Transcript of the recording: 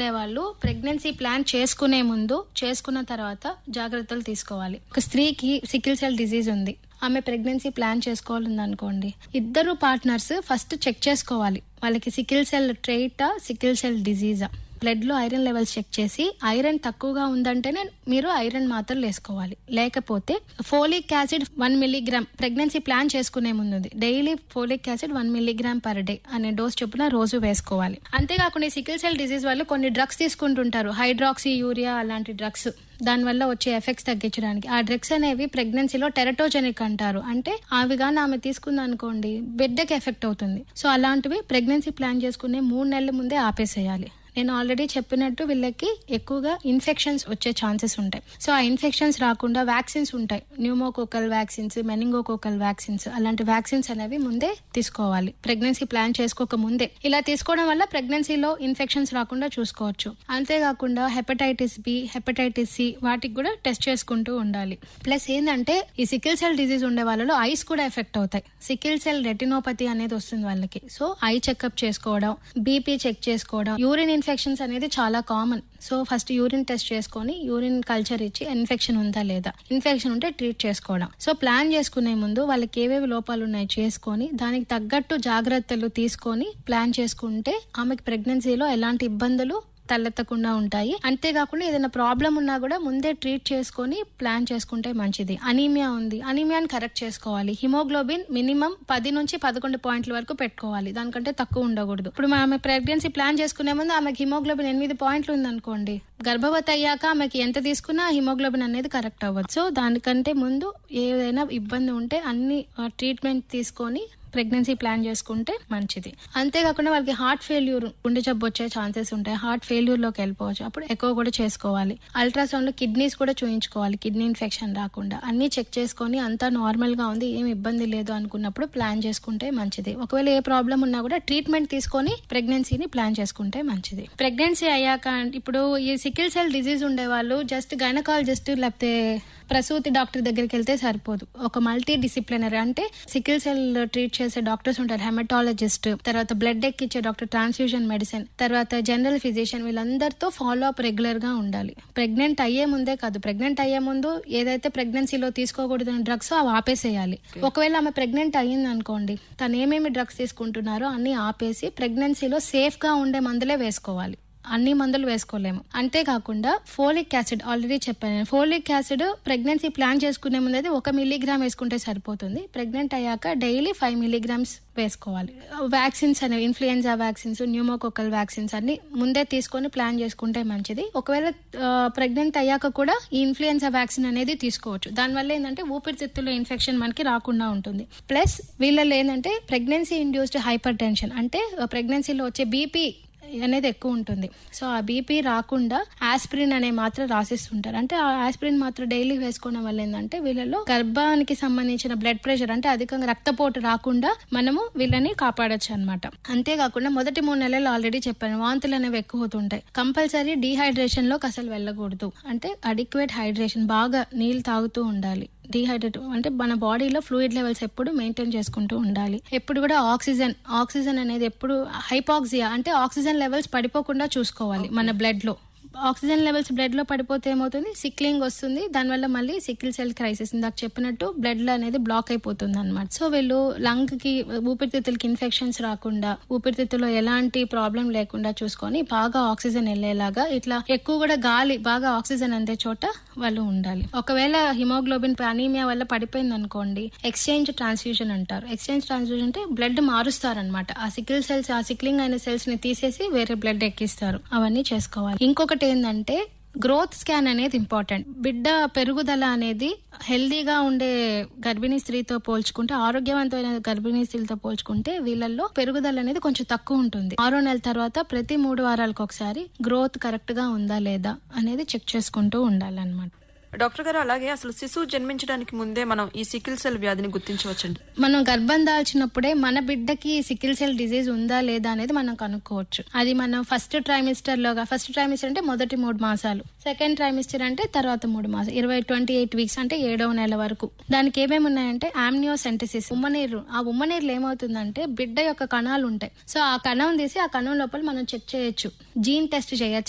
ఉండేవాళ్ళు pregnancy plan చేసుకునే ముందు చేసుకున్న తర్వాత జాగ్రత్తలు తీసుకోవాలి ఒక స్త్రీకి సికిల్ సెల్ డిజీజ్ ఉంది ఆమె ప్రెగ్నెన్సీ ప్లాన్ చేసుకోవాలని అనుకోండి ఇద్దరు పార్ట్నర్స్ ఫస్ట్ చెక్ చేసుకోవాలి వాళ్ళకి సికిల్ సెల్ ట్రైటా సికిల్ సెల్ డిజీజా బ్లడ్ లో ఐరన్ లెవెల్స్ చెక్ చేసి ఐరన్ తక్కువగా ఉందంటేనే మీరు ఐరన్ మాత్రలు వేసుకోవాలి లేకపోతే folic acid one milligram pregnancy plan చేసుకునే ముందు ఉంది daily folic acid one milligram per day అనే డోస్ చొప్పున రోజు వేసుకోవాలి అంతేకాకుండా సికిల్ సెల్ డిసీజ్ వాళ్ళు కొన్ని డ్రగ్స్ తీసుకుంటుంటారు హైడ్రాక్సీ యూరియా అలాంటి డ్రగ్స్ దానివల్ల వచ్చే ఎఫెక్ట్స్ తగ్గించడానికి ఆ డ్రగ్స్ అనేవి ప్రెగ్నెన్సీలో టెరటోజెనిక్ అంటారు అంటే అవి కానీ ఆమె తీసుకుంది అనుకోండి బిడ్డకి ఎఫెక్ట్ అవుతుంది సో అలాంటివి ప్రెగ్నెన్సీ ప్లాన్ చేసుకునే మూడు నెలల ముందే ఆపేసేయాలి నేను ఆల్రెడీ చెప్పినట్టు వీళ్ళకి ఎక్కువగా ఇన్ఫెక్షన్స్ వచ్చే ఛాన్సెస్ ఉంటాయి సో ఆ ఇన్ఫెక్షన్స్ రాకుండా వ్యాక్సిన్స్ ఉంటాయి న్యూమోకోకల్ వ్యాక్సిన్స్ మెనింగోకోకల్ వ్యాక్సిన్స్ అలాంటి వ్యాక్సిన్స్ అనేవి ముందే తీసుకోవాలి ప్రెగ్నెన్సీ ప్లాన్ చేసుకోక ముందే ఇలా తీసుకోవడం వల్ల ప్రెగ్నెన్సీలో ఇన్ఫెక్షన్స్ రాకుండా చూసుకోవచ్చు అంతేకాకుండా హెపటైటిస్ బి హెపటైటిస్ సి వాటికి కూడా టెస్ట్ చేసుకుంటూ ఉండాలి ప్లస్ ఏంటంటే ఈ సికిల్ సెల్ డిజీజ్ ఉండే వాళ్ళలో ఐస్ కూడా ఎఫెక్ట్ అవుతాయి సికిల్ సెల్ రెటినోపతి అనేది వస్తుంది వాళ్ళకి సో ఐ చెకప్ చేసుకోవడం బీపీ చెక్ చేసుకోవడం యూరిన్ ఇన్ఫెక్షన్స్ అనేది చాలా common so first urine test చేసుకొని యూరిన్ కల్చర్ ఇచ్చి ఇన్ఫెక్షన్ ఉందా లేదా ఇన్ఫెక్షన్ ఉంటే ట్రీట్ చేసుకోవడం సో ప్లాన్ చేసుకునే ముందు వాళ్ళకి ఏవేవి లోపాలు ఉన్నాయి చేసుకొని దానికి తగ్గట్టు జాగ్రత్తలు తీసుకొని ప్లాన్ చేసుకుంటే ఆమెకి ప్రెగ్నెన్సీలో ఎలాంటి ఇబ్బందులు తలెత్తకుండా ఉంటాయి అంతేకాకుండా ఏదైనా ప్రాబ్లం ఉన్నా కూడా ముందే ట్రీట్ చేసుకొని ప్లాన్ చేసుకుంటే మంచిది అనీమియా ఉంది అనీమియాని కరెక్ట్ చేసుకోవాలి హిమోగ్లోబిన్ మినిమం పది నుంచి పదకొండు పాయింట్ల వరకు పెట్టుకోవాలి దానికంటే తక్కువ ఉండకూడదు ఇప్పుడు ఆమె ప్రెగ్నెన్సీ ప్లాన్ చేసుకునే ముందు ఆమెకి హిమోగ్లోబిన్ ఎనిమిది పాయింట్లు ఉందనుకోండి గర్భవతి అయ్యాక ఆమెకి ఎంత తీసుకున్నా హిమోగ్లోబిన్ అనేది కరెక్ట్ అవ్వదు సో దానికంటే ముందు ఏదైనా ఇబ్బంది ఉంటే అన్ని ట్రీట్మెంట్ తీసుకొని ప్రెగ్నెన్సీ ప్లాన్ చేసుకుంటే మంచిది అంతేకాకుండా వాళ్ళకి హార్ట్ ఫెయిల్యూర్ గుండె జబ్బు వచ్చే ఛాన్సెస్ ఉంటాయి హార్ట్ ఫెయిల్యూర్ లోకి వెళ్ళిపోవచ్చు అప్పుడు ఎక్కువ కూడా చేసుకోవాలి అల్ట్రాసౌండ్ లో కిడ్నీస్ కూడా చూయించుకోవాలి కిడ్నీ ఇన్ఫెక్షన్ రాకుండా అన్ని చెక్ చేసుకొని అంతా నార్మల్ గా ఉంది ఏం ఇబ్బంది లేదు అనుకున్నప్పుడు ప్లాన్ చేసుకుంటే మంచిది ఒకవేళ ఏ ప్రాబ్లం ఉన్నా కూడా ట్రీట్మెంట్ తీసుకొని ప్రెగ్నెన్సీని ప్లాన్ చేసుకుంటే మంచిది ప్రెగ్నెన్సీ అయ్యాక ఇప్పుడు ఈ సికిల్ సెల్ డిజీజ్ ఉండే వాళ్ళు జస్ట్ గైనకాలజిస్ట్ లేకపోతే ప్రసూతి డాక్టర్ దగ్గరికి వెళ్తే సరిపోదు ఒక మల్టీ డిసిప్లినరీ అంటే సికిల్ సెల్ ట్రీట్ చేసే డాక్టర్స్ ఉంటారు హెమటాలజిస్ట్ తర్వాత బ్లడ్ ఎక్కిచ్చే డాక్టర్ ట్రాన్స్ఫ్యూజన్ మెడిసిన్ తర్వాత జనరల్ ఫిజిషియన్ వీళ్ళందరితో ఫాలో అప్ రెగ్యులర్ గా ఉండాలి ప్రెగ్నెంట్ అయ్యే ముందే కాదు ప్రెగ్నెంట్ అయ్యే ముందు ఏదైతే ప్రెగ్నెన్సీలో తీసుకోకూడదు డ్రగ్స్ అవి ఆపేసేయాలి ఒకవేళ ఆమె ప్రెగ్నెంట్ అయ్యింది అనుకోండి తను ఏమేమి డ్రగ్స్ తీసుకుంటున్నారో అన్ని ఆపేసి ప్రెగ్నెన్సీలో సేఫ్ గా ఉండే మందులే వేసుకోవాలి అన్ని మందులు వేసుకోలేము అంతేకాకుండా ఫోలిక్ యాసిడ్ ఆల్రెడీ చెప్పాను నేను ఫోలిక్ యాసిడ్ ప్రెగ్నెన్సీ ప్లాన్ చేసుకునే ముందు అయితే ఒక మిల్లీగ్రామ్ వేసుకుంటే సరిపోతుంది ప్రెగ్నెంట్ అయ్యాక డైలీ ఫైవ్ మిల్లీగ్రామ్స్ వేసుకోవాలి వ్యాక్సిన్స్ అనేవి ఇన్ఫ్లుయెన్జా వ్యాక్సిన్స్ న్యూమోకోకల్ వ్యాక్సిన్స్ అన్ని ముందే తీసుకొని ప్లాన్ చేసుకుంటే మంచిది ఒకవేళ ప్రెగ్నెంట్ అయ్యాక కూడా ఈ ఇన్ఫ్లుయెన్జా వ్యాక్సిన్ అనేది తీసుకోవచ్చు దానివల్ల ఏంటంటే ఊపిరితిత్తులో ఇన్ఫెక్షన్ మనకి రాకుండా ఉంటుంది ప్లస్ వీళ్ళలో ఏంటంటే ప్రెగ్నెన్సీ ఇండ్యూస్డ్ హైపర్ టెన్షన్ అంటే ప్రెగ్నెన్సీలో వచ్చే బీపీ అనేది ఎక్కువ ఉంటుంది సో ఆ బీపీ రాకుండా ఆస్పిరిన్ అనే మాత్ర రాసిస్తుంటారు అంటే ఆ ఆస్పిరిన్ మాత్ర డైలీ వేసుకోవడం వల్ల ఏంటంటే వీళ్ళలో గర్భానికి సంబంధించిన బ్లడ్ ప్రెషర్ అంటే అధికంగా రక్తపోటు రాకుండా మనము వీళ్ళని కాపాడొచ్చు అనమాట అంతేకాకుండా మొదటి మూడు నెలలు ఆల్రెడీ చెప్పాను వాంతులు అనేవి ఎక్కువ అవుతుంటాయి కంపల్సరీ డీహైడ్రేషన్ లోకి అసలు వెళ్ళకూడదు అంటే అడిక్వేట్ హైడ్రేషన్ బాగా నీళ్ళు తాగుతూ ఉండాలి డిహైడ్రేట్ అంటే మన బాడీలో ఫ్లూయిడ్ లెవెల్స్ ఎప్పుడు మెయింటైన్ చేసుకుంటూ ఉండాలి ఎప్పుడు కూడా ఆక్సిజన్ ఆక్సిజన్ అనేది ఎప్పుడు హైపాక్సియా అంటే ఆక్సిజన్ లెవెల్స్ పడిపోకుండా చూసుకోవాలి మన బ్లడ్ లో ఆక్సిజన్ లెవెల్స్ బ్లడ్ లో పడిపోతే ఏమవుతుంది సిక్లింగ్ వస్తుంది దానివల్ల మళ్ళీ సికిల్ సెల్ క్రైసిస్ ఇందాక చెప్పినట్టు బ్లడ్ లో అనేది బ్లాక్ అయిపోతుంది అనమాట సో వీళ్ళు లంగ్ కి ఊపిరితిత్తులకి ఇన్ఫెక్షన్స్ రాకుండా ఊపిరితిత్తులో ఎలాంటి ప్రాబ్లం లేకుండా చూసుకొని బాగా ఆక్సిజన్ వెళ్ళేలాగా ఇట్లా ఎక్కువ కూడా గాలి బాగా ఆక్సిజన్ అందే చోట వాళ్ళు ఉండాలి ఒకవేళ హిమోగ్లోబిన్ అనీమియా వల్ల పడిపోయింది అనుకోండి ఎక్స్చేంజ్ ట్రాన్స్ఫ్యూజన్ అంటారు ఎక్స్చేంజ్ ట్రాన్స్ఫ్యూజన్ అంటే బ్లడ్ మారుస్తారనమాట ఆ సికిల్ సెల్స్ ఆ సిక్లింగ్ అయిన సెల్స్ ని తీసేసి వేరే బ్లడ్ ఎక్కిస్తారు అవన్నీ చేసుకోవాలి ఇంకొకటి ఏంటంటే గ్రోత్ స్కాన్ అనేది ఇంపార్టెంట్ బిడ్డ పెరుగుదల అనేది హెల్దీగా ఉండే గర్భిణీ స్త్రీతో పోల్చుకుంటే ఆరోగ్యవంతమైన గర్భిణీ స్త్రీలతో పోల్చుకుంటే వీళ్ళల్లో పెరుగుదల అనేది కొంచెం తక్కువ ఉంటుంది ఆరో నెల తర్వాత ప్రతి మూడు వారాలకు ఒకసారి గ్రోత్ కరెక్ట్ గా ఉందా లేదా అనేది చెక్ చేసుకుంటూ ఉండాలన్నమాట డాక్టర్ గారు అలాగే అసలు శిశువు జన్మించడానికి ముందే మనం ఈ సికిల్ సెల్ వ్యాధిని గుర్తించవచ్చండి మనం గర్భం దాల్చినప్పుడే మన బిడ్డకి సికిల్ సెల్ డిజీజ్ ఉందా లేదా అనేది మనం కనుక్కోవచ్చు అది మనం ఫస్ట్ ట్రైమిస్టర్ లోగా ఫస్ట్ ట్రైమిస్టర్ అంటే మొదటి మూడు మాసాలు సెకండ్ ట్రైమిస్టర్ అంటే తర్వాత మూడు మాసాలు ఇరవై ట్వంటీ ఎయిట్ వీక్స్ అంటే ఏడవ నెల వరకు దానికి ఏమేమి ఉన్నాయంటే ఆమ్నియోసెంటసిస్ ఉమ్మనీరు ఆ ఉమ్మనీరులో ఏమవుతుందంటే బిడ్డ యొక్క కణాలు ఉంటాయి సో ఆ కణం తీసి ఆ కణం లోపల మనం చెక్ చేయొచ్చు జీన్ టెస్ట్ చేయొచ్చు